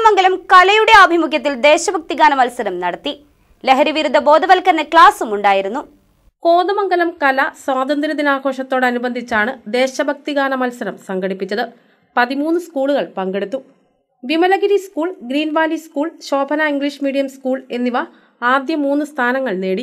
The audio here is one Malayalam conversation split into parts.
കോതമംഗലം കലയുടെ ആഭിമുഖ്യത്തിൽ ദേശഭക്തി ഗാന മത്സരം നടത്തി ലഹരി വിരുദ്ധ ബോധവൽക്കരണ ക്ലാസും ഉണ്ടായിരുന്നു കോതമംഗലം കല സ്വാതന്ത്ര്യദിനാഘോഷത്തോടനുബന്ധിച്ചാണ് ദേശഭക്തി ഗാന മത്സരം സംഘടിപ്പിച്ചത് പതിമൂന്ന് സ്കൂളുകൾ പങ്കെടുത്തു Vimalagiri school Green Valley school Shobhana English medium school എന്നിവ ആദ്യ മൂന്ന് സ്ഥാനങ്ങൾ നേടി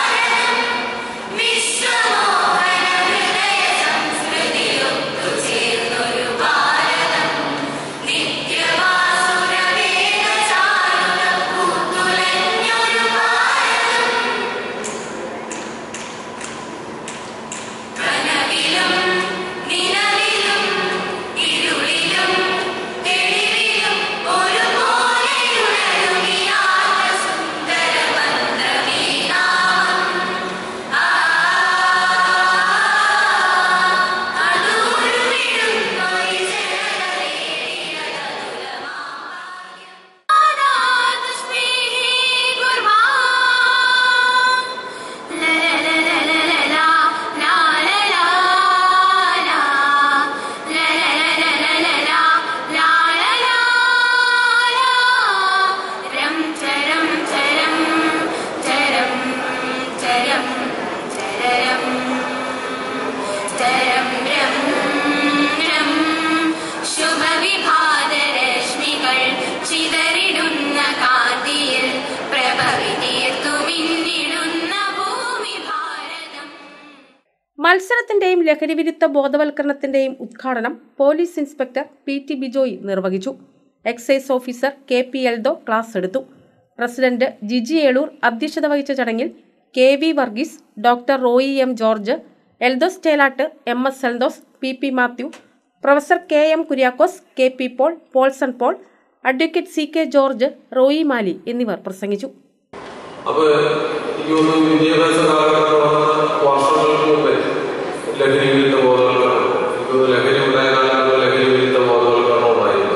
ശുഭവിഭാതരശ്മികൾ ചിതറിടുന്ന കാന്തിയിൽ പ്രഭവിതീർത്തു മിന്നിടുന്ന ഭൂമി ഭാരതം മത്സരത്തിന്റെയും ലഹരിവിരുദ്ധ ബോധവൽക്കരണത്തിന്റെയും ഉദ്ഘാടനം police inspector P T Bijoy നിർവഹിച്ചു excise officer K P Eldho class എടുത്തു പ്രസിഡന്റ് ജിജി ഏളൂർ അധ്യക്ഷത വഹിച്ച ചടങ്ങിൽ K V Varghese doctor Roy M George Eldhose Chelatt M S Eldhose P P Mathew professor K M Kuriakose K P Paul Paulson Paul advocate C K George Roy Mali എന്നിവർ പ്രസംഗിച്ചു അപ്പൊ എനിക്ക് തോന്നുന്നു വിദ്യാഭ്യാസ കാലഘട്ടം വന്ന വർഷങ്ങൾക്ക് മുമ്പേ ലഹരി വിരുദ്ധ ബോധവൽക്കരണം എനിക്ക് തോന്നുന്നു ലഹരി ഉണ്ടായ കാലത്ത് ലഹരി വിരുദ്ധ ബോധവൽക്കരണം ഉണ്ടായിരുന്നു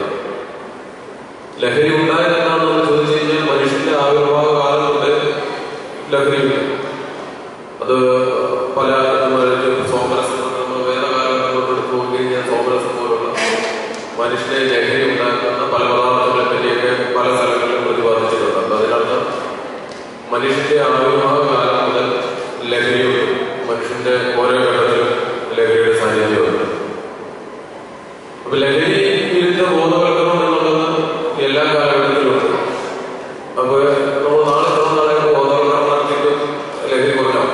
ലഹരി ഉണ്ടായത് എന്താണെന്ന് ചോദിച്ചു കഴിഞ്ഞാൽ മനുഷ്യന്റെ ആവിർഭാവ കാലം തൊട്ട് ലഹരിയുണ്ട് അത് പല സോമരസം നമ്മൾ വേദകാലങ്ങളോട് എടുത്തു നോക്കിക്കഴിഞ്ഞാൽ സോമരസം പോലുള്ള മനുഷ്യനെ ലഹരി ഉണ്ടാക്കുന്ന പല പദാർത്ഥങ്ങളെ പറ്റിയൊക്കെ പല സ്ഥലങ്ങളിലും പ്രതിപാദിച്ചിട്ടുണ്ട് അപ്പൊ അതിനർത്ഥം മനുഷ്യന്റെ ആവിർഭാവ കാലം മുതൽ ലഹരിയുണ്ട് മനുഷ്യന്റെ ഓരോ ഘട്ടത്തിലും ലഹരിയുടെ സാന്നിധ്യമുണ്ട് അപ്പൊ ലഹരി വിരുദ്ധ ബോധവൽക്കരണം എന്നുള്ളത് എല്ലാ കാലഘട്ടത്തിലും ഉണ്ട് അപ്പൊ നമ്മൾ നാളെ എത്ര നാളെ ബോധവൽക്കരണം നടത്തിയിട്ട് ലഹരി കുറഞ്ഞാവും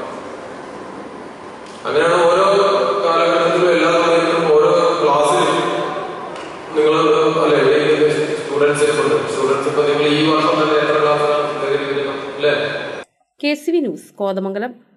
അങ്ങനെയാണ് ഓരോ കാലഘട്ടത്തിലും എല്ലാ സമയത്തും ഓരോ ക്ലാസ്സിലും നിങ്ങൾ അല്ലെ സ്റ്റുഡൻസിനെ കൊണ്ട് സ്റ്റുഡൻസ് ഇപ്പൊ നിങ്ങൾ ഈ വർഷം തന്നെ എത്ര ക്ലാസ്സിലാണ് ലഹരി വിരുദ്ധം അല്ലേ K C V news Kothamangalam